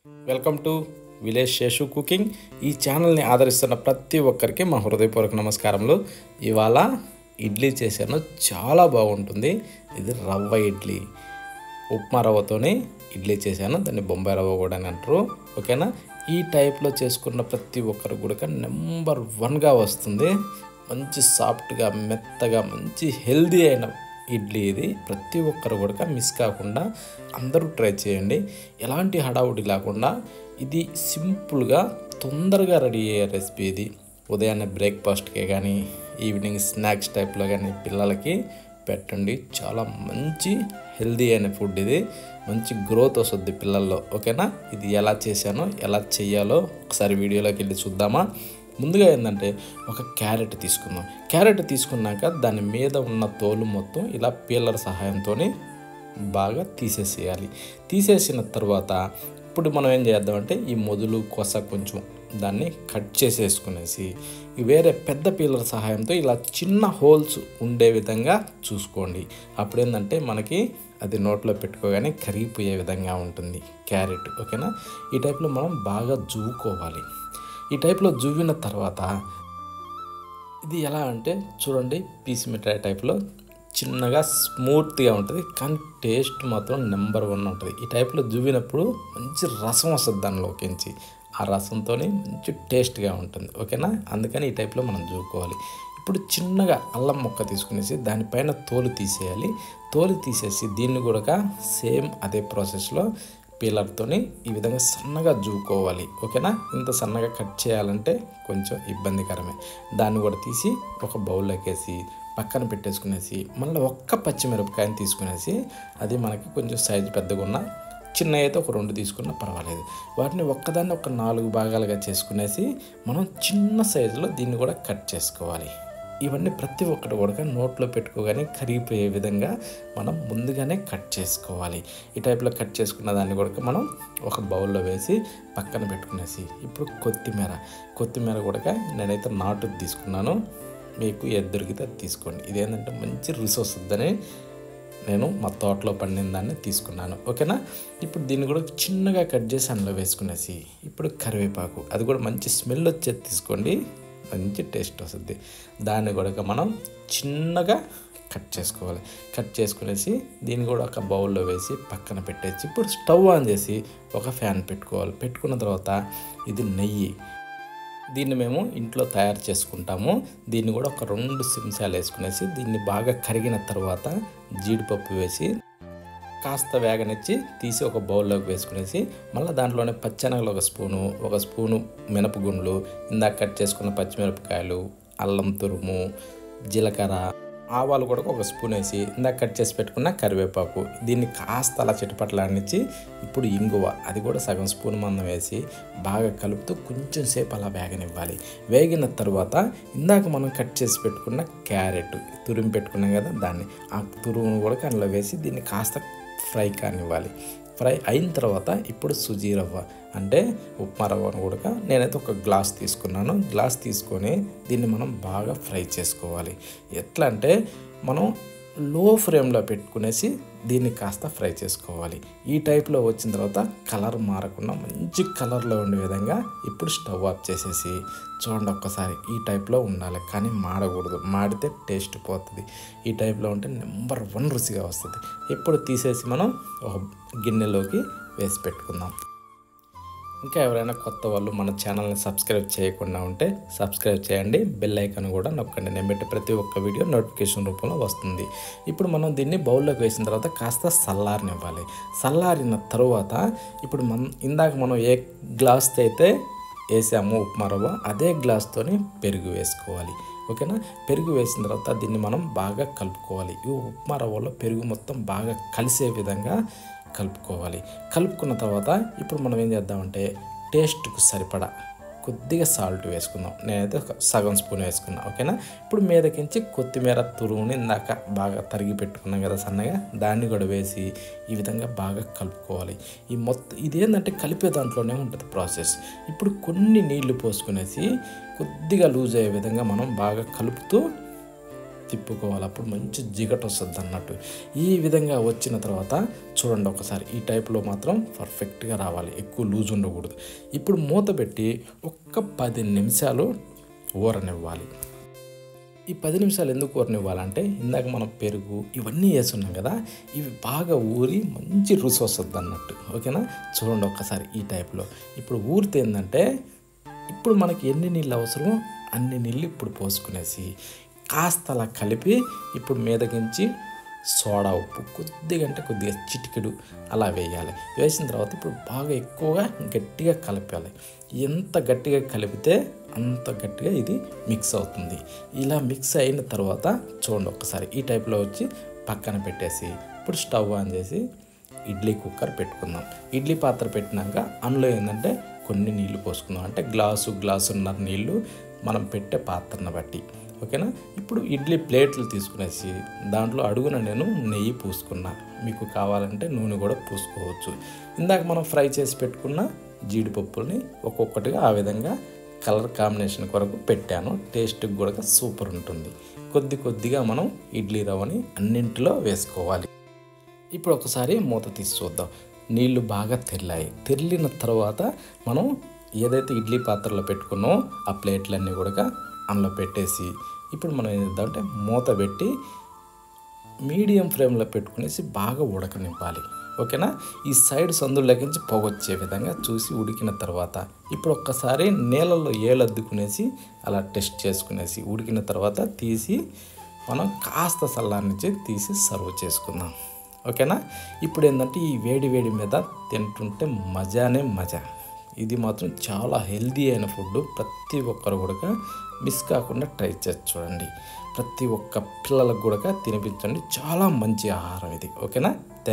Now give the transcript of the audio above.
welcome to village Seshu cooking ఈ ఛానల్ని ఆదరిస్తున్న ప్రతి ఒక్కరికి మా హృదయపూర్వక నమస్కారములు ఇవాళ ఇడ్లీ చేశాను చాలా బాగుంటుంది ఇది రవ్వ ఇడ్లీ ఉప్మా రవ్వతోని ఇడ్లీ చేశాను దాన్ని బొంబాయి రవ్వ కూడా అని అంటారు ఓకేనా ఈ టైప్లో చేసుకున్న ప్రతి ఒక్కరు కూడా నెంబర్ వన్గా వస్తుంది మంచి సాఫ్ట్గా మెత్తగా మంచి హెల్దీ అయిన ఇడ్లీ ఇది ప్రతి ఒక్కరు కూడా మిస్ కాకుండా అందరూ ట్రై చేయండి ఎలాంటి హడావుడి లేకుండా ఇది సింపుల్గా తొందరగా రెడీ అయ్యే రెసిపీ ఇది ఉదయాన్నే బ్రేక్ఫాస్ట్కే కానీ ఈవినింగ్ స్నాక్స్ టైప్లో కానీ పిల్లలకి పెట్టండి చాలా మంచి హెల్దీ అయిన ఫుడ్ ఇది మంచి గ్రోత్ వస్తుంది పిల్లల్లో ఓకేనా ఇది ఎలా చేశానో ఎలా చేయాలో ఒకసారి వీడియోలోకి వెళ్ళి చూద్దామా ముందుగా ఏంటంటే ఒక క్యారెట్ తీసుకుందాం క్యారెట్ తీసుకున్నాక దాని మీద ఉన్న తోలు మొత్తం ఇలా పీలర్ సహాయంతో బాగా తీసేసేయాలి తీసేసిన తర్వాత ఇప్పుడు మనం ఏం చేద్దామంటే ఈ మొదలు కొస కొంచెం దాన్ని కట్ చేసేసుకునేసి వేరే పెద్ద పీలర్ సహాయంతో ఇలా చిన్న హోల్స్ ఉండే విధంగా చూసుకోండి అప్పుడు ఏంటంటే మనకి అది నోట్లో పెట్టుకోగానే కరిగిపోయే విధంగా ఉంటుంది క్యారెట్ ఓకేనా ఈ టైప్లో మనం బాగా జువ్వుకోవాలి ఈ టైప్లో జువ్విన తర్వాత ఇది ఎలా అంటే చూడండి పీస్ మిఠాయి టైప్లో చిన్నగా స్మూత్గా ఉంటుంది కానీ టేస్ట్ మాత్రం నెంబర్ వన్ ఉంటుంది ఈ టైప్లో జువ్వినప్పుడు మంచి రసం వస్తుంది దానిలోకించి ఆ రసంతో మంచి టేస్ట్గా ఉంటుంది ఓకేనా అందుకని ఈ టైప్లో మనం జూకోవాలి ఇప్పుడు చిన్నగా అల్లం ముక్క తీసుకునేసి దానిపైన తోలు తీసేయాలి తోలు తీసేసి దీన్ని కూడా సేమ్ అదే ప్రాసెస్లో పీలర్తోని ఈ విధంగా సన్నగా జూకోవాలి ఓకేనా ఇంత సన్నగా కట్ చేయాలంటే కొంచెం ఇబ్బందికరమే దాన్ని కూడా తీసి ఒక బౌల్లోకి వేసి పక్కన పెట్టేసుకునేసి మళ్ళీ ఒక్క పచ్చిమిరపకాయని తీసుకునేసి అది మనకి కొంచెం సైజు పెద్దగా ఉన్న చిన్న అయితే ఒక రెండు తీసుకున్నా పర్వాలేదు వాటిని ఒక్కదాన్ని ఒక నాలుగు భాగాలుగా చేసుకునేసి మనం చిన్న సైజులో దీన్ని కూడా కట్ చేసుకోవాలి ఇవన్నీ ప్రతి ఒక్కటి కూడా నోట్లో పెట్టుకోగానే కరిగిపోయే విధంగా మనం ముందుగానే కట్ చేసుకోవాలి ఈ టైప్లో కట్ చేసుకున్న దాన్ని కూడా మనం ఒక బౌల్లో వేసి పక్కన పెట్టుకునేసి ఇప్పుడు కొత్తిమీర కొత్తిమీర కూడా నేనైతే నాటు తీసుకున్నాను మీకు ఏది దొరికితే అది తీసుకోండి ఇదేంటంటే మంచి రుచి వస్తుందని నేను మా తోటలో పండిన దాన్ని తీసుకున్నాను ఓకేనా ఇప్పుడు దీన్ని కూడా చిన్నగా కట్ చేసి అందులో వేసుకునేసి ఇప్పుడు కరివేపాకు అది కూడా మంచి స్మెల్ వచ్చేది తీసుకోండి మంచి టేస్ట్ వస్తుంది దాన్ని కూడా మనం చిన్నగా కట్ చేసుకోవాలి కట్ చేసుకునేసి దీన్ని కూడా ఒక బౌల్లో వేసి పక్కన పెట్టేసి ఇప్పుడు స్టవ్ ఆన్ చేసి ఒక ఫ్యాన్ పెట్టుకోవాలి పెట్టుకున్న తర్వాత ఇది నెయ్యి దీన్ని మేము ఇంట్లో తయారు చేసుకుంటాము దీన్ని కూడా ఒక రెండు సిమ్సాలు వేసుకునేసి దీన్ని బాగా కరిగిన తర్వాత జీడిపప్పు వేసి కాస్త వేగనిచ్చి తీసి ఒక బౌల్లోకి వేసుకునేసి మళ్ళీ దాంట్లోనే పచ్చెనగలు ఒక స్పూను ఒక స్పూను మినపగుండ్లు ఇందాక కట్ చేసుకున్న పచ్చిమిరపకాయలు అల్లం తురుము జీలకర్ర ఆవాలు కూడా ఒక స్పూన్ వేసి ఇందాక కట్ చేసి పెట్టుకున్న కరివేపాకు దీన్ని కాస్త అలా చిటపట్లాడినిచ్చి ఇప్పుడు ఇంగువ అది కూడా సగం స్పూన్ మందం వేసి బాగా కలుపుతూ కొంచెం సేపు అలా వేగనివ్వాలి వేగిన తర్వాత ఇందాక మనం కట్ చేసి పెట్టుకున్న క్యారెట్ తురిమి పెట్టుకున్నాం కదా దాన్ని ఆ తురుమును కూడా అందులో వేసి దీన్ని కాస్త ఫ్రై కానివ్వాలి ఫ్రై అయిన తర్వాత ఇప్పుడు సుజీ రవ్వ అంటే ఉప్మా రవ్వను కూడా నేనైతే ఒక గ్లాస్ తీసుకున్నాను గ్లాస్ తీసుకొని దీన్ని మనం బాగా ఫ్రై చేసుకోవాలి ఎట్లా అంటే మనం లో ఫ్లేమ్లో పెట్టుకునేసి దీన్ని కాస్త ఫ్రై చేసుకోవాలి ఈ టైప్లో వచ్చిన తర్వాత కలర్ మారకుండా మంచి కలర్లో ఉండే విధంగా ఇప్పుడు స్టవ్ ఆఫ్ చేసేసి చూడండి ఒక్కసారి ఈ టైప్లో ఉండాలి కానీ మాడకూడదు మాడితే టేస్ట్ పోతుంది ఈ టైప్లో ఉంటే నెంబర్ వన్ రుచిగా వస్తుంది ఇప్పుడు తీసేసి మనం ఒక గిన్నెలోకి వేసి పెట్టుకుందాం ఇంకా ఎవరైనా కొత్త వాళ్ళు మన ఛానల్ని సబ్స్క్రైబ్ చేయకుండా ఉంటే సబ్స్క్రైబ్ చేయండి బెల్ ఐకాన్ కూడా నొక్కండి నేను పెట్టే ప్రతి ఒక్క వీడియో నోటిఫికేషన్ రూపంలో వస్తుంది ఇప్పుడు మనం దీన్ని బౌల్లోకి వేసిన తర్వాత కాస్త చల్లారనివ్వాలి చల్లారిన తర్వాత ఇప్పుడు మనం ఇందాక మనం ఏ గ్లాస్తో అయితే వేసాము ఉప్మా రవ్వ అదే గ్లాస్తోని పెరుగు వేసుకోవాలి ఓకేనా పెరుగు వేసిన తర్వాత దీన్ని మనం బాగా కలుపుకోవాలి ఈ ఉప్మా రవ్వలో పెరుగు మొత్తం బాగా కలిసే విధంగా కలుపుకోవాలి కలుపుకున్న తర్వాత ఇప్పుడు మనం ఏం చేద్దామంటే టేస్ట్కు సరిపడా కొద్దిగా సాల్ట్ వేసుకుందాం నేనైతే ఒక సగం స్పూన్ వేసుకున్నా ఓకేనా ఇప్పుడు మీదకించి కొత్తిమీర తురుముని ఇందాక బాగా తరిగి పెట్టుకున్నాం కదా సన్నగా దాన్ని కూడా వేసి ఈ విధంగా బాగా కలుపుకోవాలి ఈ మొత్తం ఇదేంటంటే కలిపే దాంట్లోనే ఉంటుంది ప్రాసెస్ ఇప్పుడు కొన్ని నీళ్లు పోసుకునేసి కొద్దిగా లూజ్ అయ్యే విధంగా మనం బాగా కలుపుతూ తిప్పుకోవాలి అప్పుడు మంచి జిగట వస్తుంది అన్నట్టు ఈ విధంగా వచ్చిన తర్వాత చూడండి ఒకసారి ఈ టైప్లో మాత్రం పర్ఫెక్ట్గా రావాలి ఎక్కువ లూజ్ ఉండకూడదు ఇప్పుడు మూత పెట్టి ఒక్క పది నిమిషాలు ఊరనివ్వాలి ఈ పది నిమిషాలు ఎందుకు ఊరనివ్వాలంటే ఇందాక మనం పెరుగు ఇవన్నీ వేసున్నాం కదా ఇవి బాగా ఊరి మంచి రుచి వస్తుంది అన్నట్టు ఓకేనా చూడండి ఒక్కసారి ఈ టైప్లో ఇప్పుడు ఊరితే ఏంటంటే ఇప్పుడు మనకి ఎన్ని నీళ్ళు అవసరమో అన్ని నీళ్ళు ఇప్పుడు పోసుకునేసి కాస్త అలా కలిపి ఇప్పుడు మీదకించి సోడా ఉప్పు కొద్దిగా అంటే కొద్దిగా చిటికెడు అలా వేయాలి వేసిన తర్వాత ఇప్పుడు బాగా ఎక్కువగా గట్టిగా కలపాలి ఎంత గట్టిగా కలిపితే అంత గట్టిగా ఇది మిక్స్ అవుతుంది ఇలా మిక్స్ అయిన తర్వాత చూడండి ఒకసారి ఈ టైప్లో వచ్చి పక్కన పెట్టేసి ఇప్పుడు స్టవ్ ఆన్ చేసి ఇడ్లీ కుక్కర్ పెట్టుకుందాం ఇడ్లీ పాత్ర పెట్టినాక అందులో ఏంటంటే కొన్ని నీళ్లు పోసుకుందాం అంటే గ్లాసు గ్లాసున్నర నీళ్లు మనం పెట్టే పాత్రను బట్టి ఓకేనా ఇప్పుడు ఇడ్లీ ప్లేట్లు తీసుకునేసి దాంట్లో అడుగున నేను నెయ్యి పూసుకున్నా మీకు కావాలంటే నూనె కూడా పూసుకోవచ్చు ఇందాక మనం ఫ్రై చేసి పెట్టుకున్న జీడిపప్పుల్ని ఒక్కొక్కటిగా ఆ విధంగా కలర్ కాంబినేషన్ కొరకు పెట్టాను టేస్ట్ కూడా సూపర్ ఉంటుంది కొద్ది కొద్దిగా మనం ఇడ్లీ రవ్వని అన్నింటిలో వేసుకోవాలి ఇప్పుడు ఒకసారి మూత తీసి చూద్దాం నీళ్లు బాగా తెల్లాయి తెల్లిన తర్వాత మనం ఏదైతే ఇడ్లీ పాత్రలో పెట్టుకున్నామో ఆ ప్లేట్లన్నీ కూడా అందులో పెట్టేసి ఇప్పుడు మనం ఏం చేద్దామంటే మూత పెట్టి మీడియం ఫ్లేమ్లో పెట్టుకునేసి బాగా ఉడకనివ్వాలి ఓకేనా ఈ సైడ్ సందుల్లోకించి పొగొచ్చే విధంగా చూసి ఉడికిన తర్వాత ఇప్పుడు ఒక్కసారి నీళ్ళల్లో ఏలద్దుకునేసి అలా టెస్ట్ చేసుకునేసి ఉడికిన తర్వాత తీసి మనం కాస్త చల్లారించి తీసి సర్వ్ చేసుకుందాం ఓకేనా ఇప్పుడు ఏంటంటే ఈ వేడి వేడి మీద తింటుంటే మజానే మజా ఇది మాత్రం చాలా హెల్దీ అయిన ఫుడ్ ప్రతి ఒక్కరు కూడా మిస్ కాకుండా ట్రై చేసి చూడండి ప్రతి ఒక్క పిల్లలకు కూడా తినిపించండి చాలా మంచి ఆహారం ఇది ఓకేనా